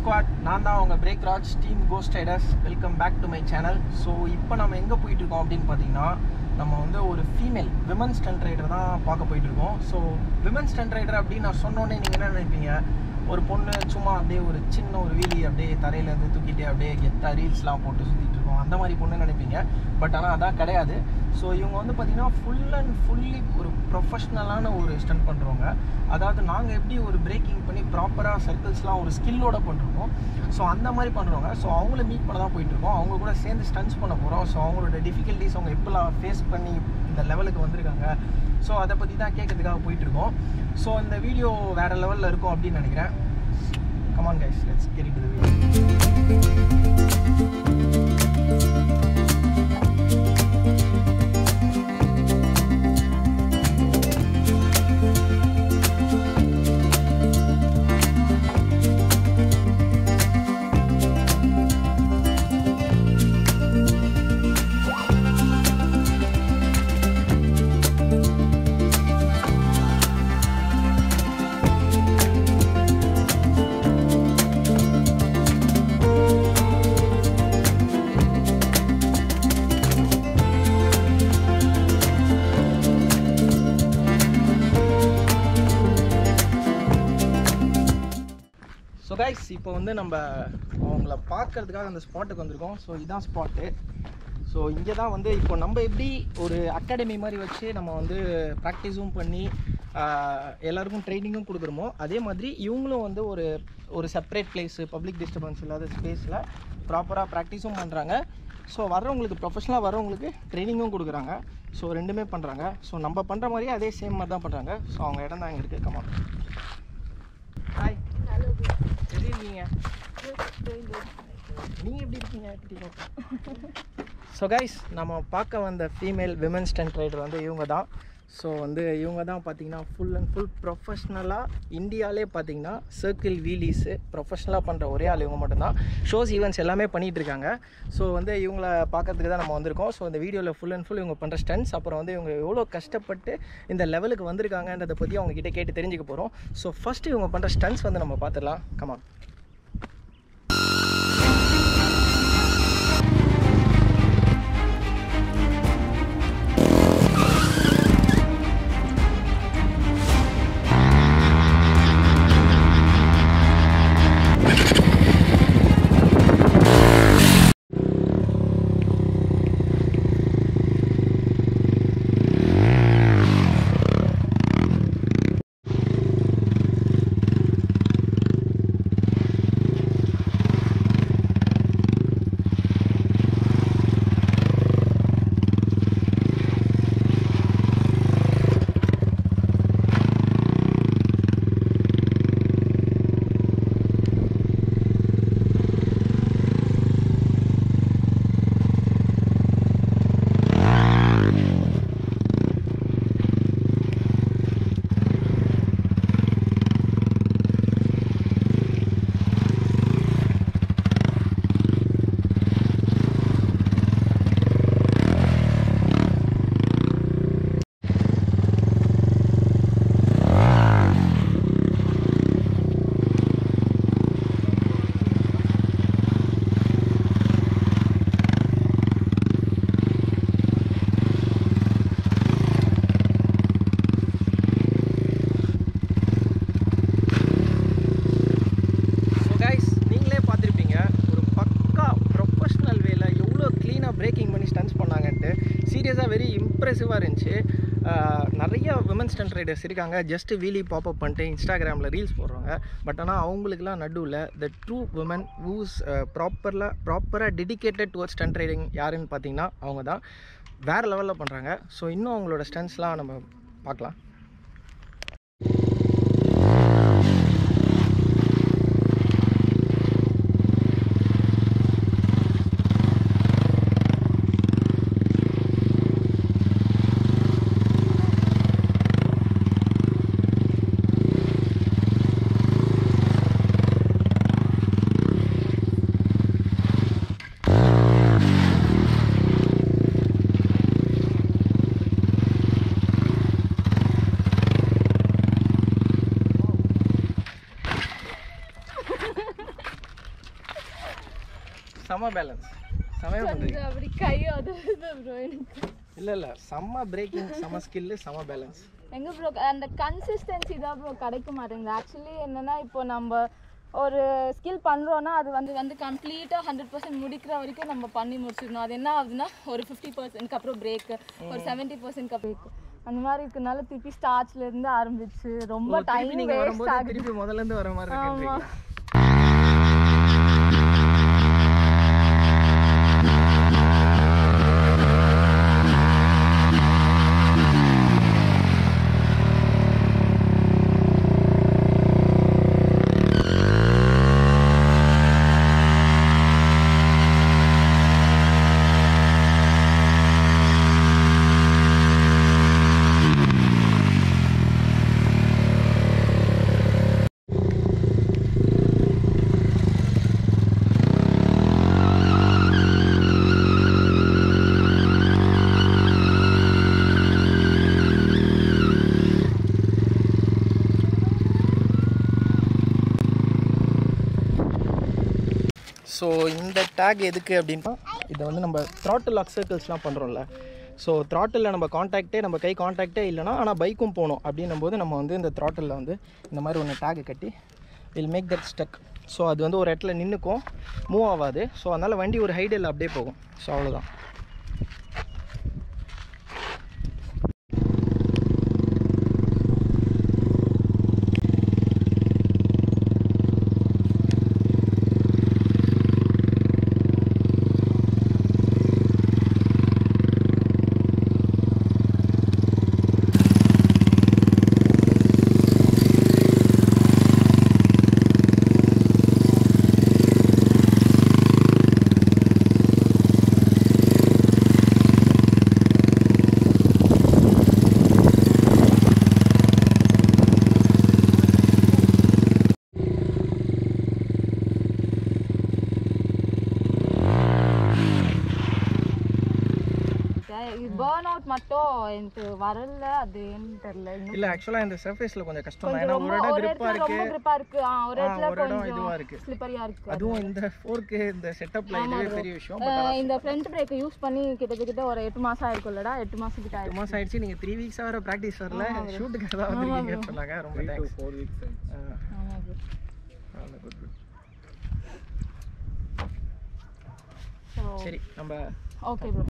Squad நான் தான் உங்கள் brake Raj team Ghost Riders welcome back to my channel so இப்போ நம்ம எங்கே போயிட்டு இருக்கோம் அப்படின்னு பார்த்தீங்கன்னா நம்ம வந்து ஒரு ஃபீமேல் விமன் ஸ்டண்ட் ரைடர் தான் பார்க்க போயிட்டு இருக்கோம் ஸோ விமன் ஸ்டண்ட் ரைடர் அப்படின்னு நான் சொன்னோன்னே நீங்கள் என்ன நினைப்பீங்க ஒரு பொண்ணு சும்மா அப்படியே ஒரு சின்ன ஒரு வீலி அப்படியே தரையிலேருந்து தூக்கிட்டு அப்படியே கெத்தா ரீல்ஸ்லாம் போட்டு சுற்றிட்டு இருக்கோம் அந்த மாதிரி பொண்ணு நினைப்பீங்க பட் ஆனால் அதான் கிடையாது ஸோ இவங்க வந்து பார்த்திங்கன்னா ஃபுல் அண்ட் ஃபுல்லி ஒரு ப்ரொஃபஷ்னலான ஒரு ஸ்டண்ட் பண்ணுறவங்க அதாவது நாங்கள் எப்படி ஒரு பிரேக்கிங் பண்ணி ப்ராப்பராக சர்க்கிள்ஸ்லாம் ஒரு ஸ்கில்லோட பண்ணுறோமோ ஸோ அந்த மாதிரி பண்ணுறவங்க ஸோ அவங்கள மீட் பண்ண தான் போயிட்டுருக்கோம் அவங்க கூட சேர்ந்து ஸ்டன்ஸ் பண்ண போகிறோம் ஸோ அவங்களோட டிஃபிகல்ட்டிஸ் அவங்க எப்படிலாம் ஃபேஸ் பண்ணி இந்த லெவலுக்கு வந்திருக்காங்க ஸோ அதை பற்றி தான் கேட்கறதுக்காக போயிட்டுருக்கோம் ஸோ இந்த வீடியோ வேறு லெவலில் இருக்கும் அப்படின்னு நினைக்கிறேன் come on guys let's get to the video so guys இப்போ வந்து நம்ம அவங்கள பார்க்கறதுக்காக அந்த ஸ்பாட்டுக்கு வந்திருக்கோம் ஸோ இதுதான் ஸ்பாட்டு ஸோ இங்கே தான் வந்து இப்போ நம்ம எப்படி ஒரு அகாடமி மாதிரி வச்சு நம்ம வந்து ப்ராக்டிஸும் பண்ணி ஆஹ், எல்லாருக்கும் ட்ரைனிங்கும் கொடுக்குறோமோ அதே மாதிரி இவங்களும் வந்து ஒரு ஒரு செப்பரேட் பிளேஸு பப்ளிக் டிஸ்டர்பன்ஸ் இல்லாத ஸ்பேஸில் ப்ராப்பராக ப்ராக்டிஸும் பண்ணுறாங்க ஸோ வர்றவங்களுக்கு ப்ரொஃபஷனலாக வர்றவங்களுக்கு ட்ரைனிங்கும் கொடுக்குறாங்க ஸோ ரெண்டுமே பண்ணுறாங்க ஸோ நம்ம பண்ணுற மாதிரியே அதே சேம் மாதிரி தான் பண்ணுறாங்க ஸோ அவங்க இடம் தான் இங்கே இருக்குது கமா ஹாய் எப்படி இருக்கீங்க நீங்கள் எப்படி இருக்கீங்க ஸோ கைஸ் நம்ம பார்க்க வந்த ஃபீமேல் விமன் ஸ்டண்ட் ரைடர் வந்து இவங்க தான் ஸோ வந்து இவங்க தான் பார்த்தீங்கன்னா ஃபுல் அண்ட் ஃபுல் ப்ரொஃபஷ்னலாக இந்தியாவிலே பார்த்தீங்கன்னா சர்க்கிள் வீலிஸு ப்ரொஃபஷ்னலாக பண்ணுற ஒரே ஆள் இவங்க மட்டும்தான் ஷோஸ் ஈவெண்ட்ஸ் எல்லாமே பண்ணிகிட்டு இருக்காங்க ஸோ வந்து இவங்கள பார்க்கறதுக்கு தான் நம்ம வந்திருக்கோம் ஸோ இந்த வீடியோவில் ஃபுல் அண்ட் ஃபுல் இவங்க பண்ணுற ஸ்டன்ஸ் அப்புறம் வந்து இவங்க எவ்வளோ கஷ்டப்பட்டு இந்த லெவலுக்கு வந்திருக்காங்கன்றதை பற்றி அவங்க கிட்ட கேட்டு தெரிஞ்சுக்க போகிறோம் ஸோ ஃபஸ்ட்டு இவங்க பண்ணுற ஸ்டன்ஸ் வந்து நம்ம பார்த்துடலாம் கமான் ஸோ கைஸ் நீங்களே பார்த்துருப்பீங்க ஒரு பக்கா ப்ரொஃபஷ்னல் வேல எவ்வளோ க்ளீனாக பிரேக்கிங் பண்ணி ஸ்டன்ஸ் பண்ணாங்கன்ட்டு சீரியஸாக வெரி இம்ப்ரெசிவாக இருந்துச்சு ஆஹ் நிறைய விமன் ஸ்டன்ட் ரைடர்ஸ் இருக்காங்க ஜஸ்ட் வீலி பாப்அப் பண்ணிட்டு இன்ஸ்டாகிராமில் ரீல்ஸ் போடுறாங்க பட் ஆனால் அவங்களுக்குலாம் நடுவில் த ட்ரூ விமன் வூஸ் ப்ராப்பரில் ப்ராப்பராக டெடிகேட்டட் டுவர்ட் ஸ்டன்ட் ரைடிங் யாருன்னு பார்த்தீங்கன்னா அவங்க தான் வேறு லெவலில் பண்ணுறாங்க ஸோ இன்னும் அவங்களோட ஸ்டன்ஸ்லாம் நம்ம பார்க்கலாம் செம பேலன்ஸ் செமையா பண்ணுறீங்க கொஞ்சம் அப்படி கை அதுது ப்ரோ எனக்கு இல்லை இல்லை செம்ம பிரேக்கிங் செம ஸ்கில்லு செம பேலன்ஸ் எங்க ப்ரோ அந்த கன்சிஸ்டன்சி தான் ப்ரோ கிடைக்க மாட்டேங்குது ஆக்சுவலி என்னன்னா இப்போ நம்ம ஒரு ஸ்கில் பண்ணுறோன்னா அது வந்து வந்து கம்ப்ளீட்டாக ஹண்ட்ரட் பர்சன்ட் முடிக்கிற வரைக்கும் நம்ம பண்ணி முடிச்சிடணும் அது என்ன ஆகுதுன்னா ஒரு ஃபிஃப்டி பர்சன்ட்க்கு அப்புறம் பிரேக் ஒரு செவன்ட்டி பர்சன்ட்க்கு பிரேக் அந்த மாதிரி இருக்கனால திருப்பி ஸ்டார்ட்ல இருந்து ஆரம்பிச்சு ரொம்ப திருப்பி டைம் நீங்கள் வேஸ்ட் வரும்போது ஆகுது திருப்பி முதல்ல இருந்து வர மாதிரி ஆமா. இருக்குன்றீங்களா ஸோ இந்த டேக் எதுக்கு அப்படின்னா இதை வந்து நம்ம த்ராட்டில் லாக் சர்க்கிள்ஸ்லாம் பண்ணுறோம்ல ஸோ த்ராட்டிலில் நம்ம காண்டாக்டே நம்ம கை காண்டாக்டே இல்லைனா ஆனால் பைக்கும் போகணும் அப்படின்னும் போது நம்ம வந்து இந்த த்ராட்டிலில் வந்து இந்த மாதிரி ஒன்று டேக் கட்டி will make that stuck so அது வந்து ஒரு இடத்துல நின்றுக்கும் மூவ் ஆகாது ஸோ அதனால் வண்டி ஒரு ஹைடில் அப்படியே போகும் ஸோ அவ்வளோதான் பேர்ன் அவுட் மட்டும் எனக்கு வரல அது ஏன்னு தெரியல இன்னும் இல்லை ஆக்சுவலாக இந்த சர்ஃபேஸில் கொஞ்சம் கஷ்டம் தான் கொஞ்சம் ஏன்னா ரொம்ப ஒரு இடம் ஒரு grip-ஆ இடத்துல ரொம்ப இருக்கு grip-ஆ இருக்கு ஆ, ஒரு ஆ, இடத்துல ஒரு இடம் கொஞ்சம் இதுவா இருக்கு. ஸ்லிப்பரியா இருக்கு அதுவும் இந்த ஃபோர்க்கு இந்த செட்டப்பில் இதுவே பெரிய விஷயம் அஹ் இந்த ஃப்ரண்ட் பிரேக் யூஸ் பண்ணி கிட்டத்தட்ட ஒரு எட்டு மாசம் ஆயிருக்கும்லடா எட்டு மாசம் கிட்ட டூ ஆயிருக்கு மாதம் ஆயிடுச்சு நீங்கள் த்ரீ வீக்ஸ் வர ப்ராக்டிஸ் வரல ஷூட்டுக்கு தான் வந்திருக்கீங்கன்னு சொன்னாங்க ரொம்ப தேங்க்ஸ் ஃபோர் வீக்ஸ் ஆமா bro. குட் குட் So, சரி நம்ம okay bro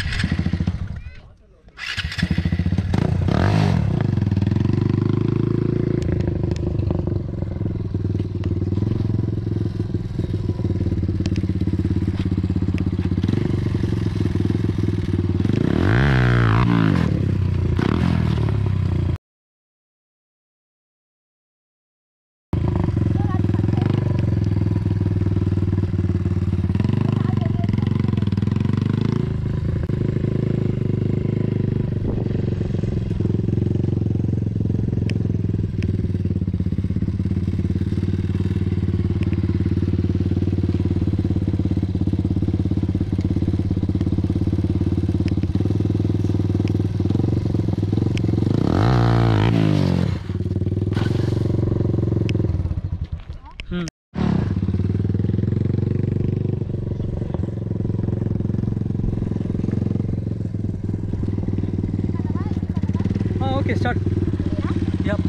ஆ ஓகே ஸ்டார்ட் யப்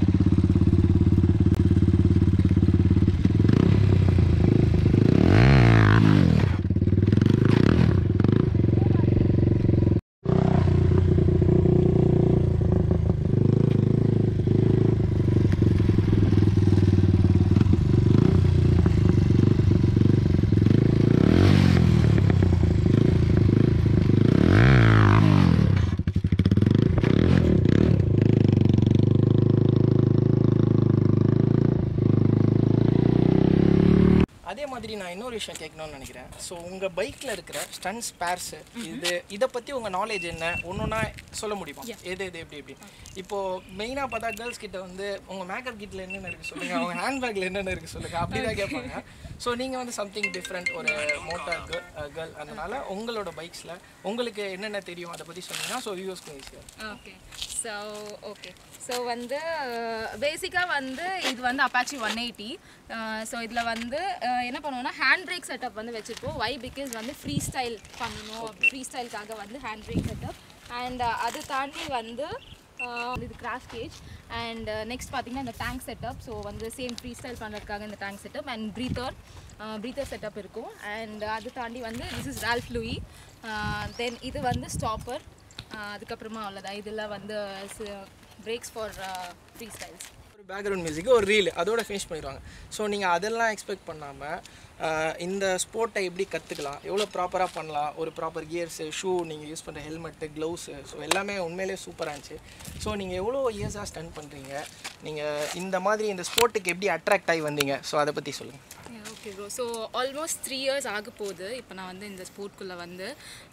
அதே மாதிரி நான் இன்னொரு விஷயம் கேட்கணும்னு நினைக்கிறேன் ஸோ உங்கள் பைக்கில் இருக்கிற ஸ்டன் ஸ்பேர்ஸு இது இதை பற்றி உங்கள் நாலேஜ் என்ன ஒன்று ஒன்றா சொல்ல முடியுமா எது எது எப்படி எப்படி இப்போது மெயினாக பார்த்தா கேர்ள்ஸ் கிட்ட வந்து உங்கள் மேக்கப் கிட்டில் என்னென்ன இருக்குது சொல்லுங்கள் அவங்க ஹேண்ட்பேக்கில் என்னென்ன இருக்குது சொல்லுங்கள் அப்படி தான் கேட்பாங்க ஸோ நீங்கள் வந்து சம்திங் டிஃப்ரெண்ட் ஒரு மோட்டார் கேர்ள் அதனால உங்களோட பைக்ஸில் உங்களுக்கு என்னென்ன தெரியும் அதை பற்றி சொன்னீங்கன்னா ஸோ வியூஸ்க்கும் ஈஸியாக ஓகே ஸோ ஓகே ஸோ வந்து பேசிக்காக வந்து இது வந்து அப்பாச்சி ஒன் எயிட்டி ஸோ இதில் வந்து அஹ், என்ன பண்ணுவோம்னா ஹேண்ட் பிரேக் செட்டப் வந்து வச்சுருப்போம் வை பிகாஸ் வந்து ஃப்ரீ ஸ்டைல் பண்ணணும் ஃப்ரீ ஸ்டைலுக்காக வந்து ஹேண்ட் பிரேக் செட்டப் அண்ட் அது தாண்டி வந்து அஹ், இது கிராஸ் கேஜ் அண்ட் நெக்ஸ்ட் பார்த்தீங்கன்னா இந்த டேங்க் செட்டப் ஸோ வந்து சேம் ஃப்ரீ ஸ்டைல் பண்ணுறதுக்காக இந்த tank setup and breather breather setup இருக்கும் அண்ட் அது தாண்டி வந்து this is Ralph Louie then இது வந்து ஸ்டாப்பர் அதுக்கப்புறமா அவ்வளோதான் இதெல்லாம் வந்து பிரேக்ஸ் ஃபார் ஃப்ரீ ஸ்டைல்ஸ் ஒரு பேக்ரவுண்ட் மியூசிக் ஒரு ரீல் அதோட ஃபினிஷ் பண்ணிடுவாங்க ஸோ நீங்கள் அதெல்லாம் எக்ஸ்பெக்ட் பண்ணாமல் இந்த ஸ்போர்ட்டை எப்படி கற்றுக்கலாம் எவ்வளோ ப்ராப்பராக பண்ணலாம் ஒரு ப்ராப்பர் கியர்ஸு ஷூ நீங்கள் யூஸ் பண்ணுற ஹெல்மெட்டு க்ளவுஸு ஸோ எல்லாமே உண்மையிலேயே சூப்பராக இருந்துச்சு ஸோ நீங்கள் எவ்வளோ இயர்ஸாக ஸ்டன் பண்ணுறீங்க நீங்கள் இந்த மாதிரி இந்த ஸ்போர்ட்டுக்கு எப்படி அட்ராக்ட் ஆகி வந்தீங்க ஸோ அதை பற்றி சொல்லுங்கள் okay bro so almost three years ஆக போகுது இப்போ நான் வந்து இந்த ஸ்போர்ட்குள்ளே வந்து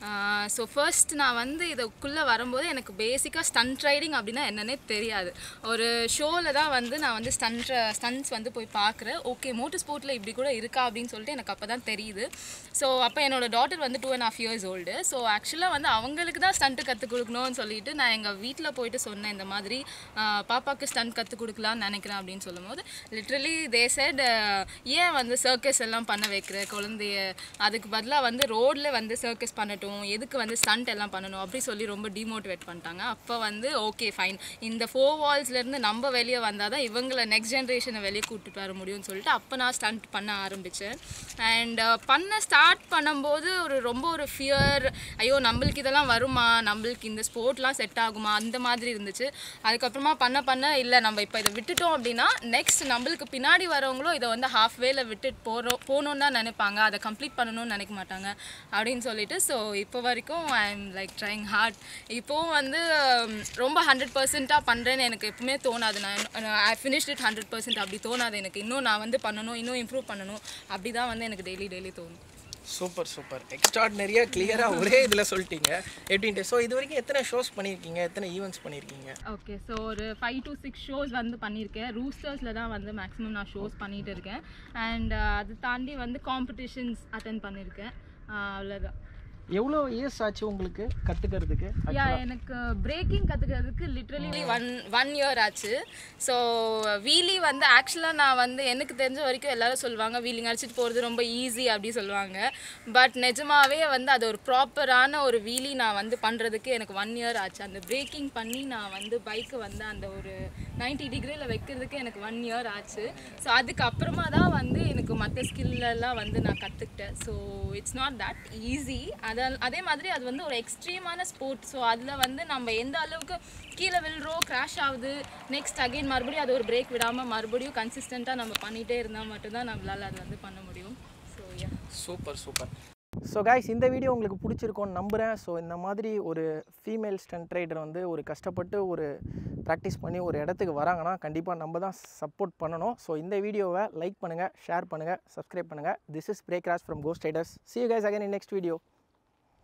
ஸோ ஃபர்ஸ்ட் நான் வந்து இதுக்குள்ளே வரும்போது எனக்கு பேசிக்காக ஸ்டண்ட் ரைடிங் அப்படின்னா என்னன்னே தெரியாது ஒரு ஷோவில் தான் வந்து நான் வந்து ஸ்டண்ட் ஸ்டண்ட்ஸ் வந்து போய் பார்க்குறேன் ஓகே மோட்டர் ஸ்போர்ட்டில் இப்படி கூட இருக்கா அப்படின்னு சொல்லிட்டு எனக்கு அப்போ தான் தெரியுது ஸோ அப்போ என்னோட டாட்டர் வந்து two and half years old so ஆக்சுவலாக வந்து அவங்களுக்கு தான் ஸ்டண்ட்டு கற்றுக் கொடுக்கணும்னு சொல்லிட்டு நான் எங்கள் வீட்டில் போயிட்டு சொன்னேன் இந்த மாதிரி ஆஹ், பாப்பாக்கு ஸ்டண்ட் கற்றுக் கொடுக்கலாம்னு நினைக்கிறேன் அப்படின்னு சொல்லும்போது லிட்ரலி தே செட் ஏன் வந்து சர்க்கஸ் எல்லாம் பண்ண வைக்கிற குழந்தைய அதுக்கு பதிலாக வந்து ரோட்ல வந்து சர்க்கஸ் பண்ணட்டும் எதுக்கு வந்து ஸ்டண்ட் எல்லாம் பண்ணணும் அப்படி சொல்லி ரொம்ப டிமோட்டிவேட் பண்ணிட்டாங்க அப்போ வந்து ஓகே ஃபைன் இந்த ஃபோர் வால்ஸ்லேருந்து நம்ம வெளியே வந்தால் தான் இவங்களை நெக்ஸ்ட் ஜென்ரேஷனை வெளியே கூட்டிட்டு வர முடியும்னு சொல்லிட்டு அப்போ நான் ஸ்டண்ட் பண்ண ஆரம்பித்தேன் அண்ட் பண்ண ஸ்டார்ட் பண்ணும்போது ஒரு ரொம்ப ஒரு ஃபியர் ஐயோ நம்மளுக்கு இதெல்லாம் வருமா நம்மளுக்கு இந்த ஸ்போர்ட்லாம் செட் ஆகுமா அந்த மாதிரி இருந்துச்சு அதுக்கப்புறமா பண்ண பண்ண இல்லை நம்ம இப்போ இதை விட்டுட்டோம் அப்படின்னா நெக்ஸ்ட் நம்மளுக்கு பின்னாடி வரவங்களும் இதை வந்து ஹாஃப் வேல விட்டுட்டு போகிறோம் போகணுன்னு தான் நினைப்பாங்க அதை கம்ப்ளீட் பண்ணணும்னு நினைக்க மாட்டாங்க அப்படின்னு சொல்லிட்டு ஸோ இப்போ வரைக்கும் I am like trying hard இப்போவும் வந்து um, ரொம்ப ஹண்ட்ரட் பர்சண்ட்டாக பண்ணுறேன்னு எனக்கு எப்பவுமே தோணாது நான் I finished it hundred percent அப்படி தோணாது எனக்கு இன்னும் நான் வந்து பண்ணணும் இன்னும் இம்ப்ரூவ் பண்ணணும் அப்படி தான் வந்து எனக்கு டெய்லி டெய்லி தோணும் சூப்பர் சூப்பர் எக்ஸ்ட்ராடினரியாக கிளியராக ஒரே இதில் சொல்லிட்டீங்க எப்படின்ட்டு ஸோ இது வரைக்கும் எத்தனை ஷோஸ் பண்ணியிருக்கீங்க எத்தனை ஈவெண்ட்ஸ் பண்ணியிருக்கீங்க ஓகே ஸோ ஒரு ஃபைவ் டு சிக்ஸ் ஷோஸ் வந்து பண்ணியிருக்கேன் ரூஸ்டர்ஸில் தான் வந்து மேக்ஸிமம் நான் ஷோஸ் பண்ணிட்டு இருக்கேன் அண்ட் அது தாண்டி வந்து காம்படிஷன்ஸ் அட்டன் பண்ணியிருக்கேன் ஆஹ் அவ்வளோதான் எவ்வளோ இயர்ஸ் ஆச்சு உங்களுக்கு கற்றுக்கிறதுக்கு யா எனக்கு பிரேக்கிங் கற்றுக்கிறதுக்கு லிட்ரலி ஒன் ஒன் இயர் ஆச்சு ஸோ வீலி வந்து ஆக்சுவலாக நான் வந்து எனக்கு தெரிஞ்ச வரைக்கும் எல்லாரும் சொல்லுவாங்க வீலிங் அடிச்சிட்டு போகிறது ரொம்ப ஈஸி அப்படி சொல்லுவாங்க பட் நிஜமாவே வந்து அது ஒரு ப்ராப்பரான ஒரு வீலி நான் வந்து பண்ணுறதுக்கு எனக்கு ஒன் இயர் ஆச்சு அந்த பிரேக்கிங் பண்ணி நான் வந்து பைக்கை வந்து அந்த ஒரு 90 டிகிரியில் வைக்கிறதுக்கு எனக்கு ஒன் இயர் ஆச்சு ஸோ அதுக்கப்புறமா தான் வந்து எனக்கு மற்ற ஸ்கில்லெல்லாம் வந்து நான் கற்றுக்கிட்டேன் so it's not that easy அதை அதே மாதிரி அது வந்து ஒரு எக்ஸ்ட்ரீமான ஸ்போர்ட் ஸோ அதில் வந்து நம்ம எந்த அளவுக்கு கீழே விழுறோம் கிராஷ் ஆகுது நெக்ஸ்ட் அகைன் மறுபடியும் அது ஒரு பிரேக் விடாமல் மறுபடியும் கன்சிஸ்டண்ட்டாக நம்ம பண்ணிகிட்டே இருந்தால் மட்டும்தான் நம்மளால் அது வந்து பண்ண முடியும் so yeah super super so guys இந்த வீடியோ உங்களுக்கு பிடிச்சிருக்கோன்னு நம்புகிறேன் ஸோ இந்த மாதிரி ஒரு ஃபீமேல் ஸ்டன்ட் ரைடர் வந்து ஒரு கஷ்டப்பட்டு ஒரு ப்ராக்டிஸ் பண்ணி ஒரு இடத்துக்கு வராங்கன்னா கண்டிப்பாக நம்ம தான் சப்போர்ட் பண்ணணும் ஸோ இந்த வீடியோவை லைக் பண்ணுங்கள் ஷேர் பண்ணுங்கள் சப்ஸ்கிரைப் பண்ணுங்கள் this is breakers from ghost riders see you guys again in next video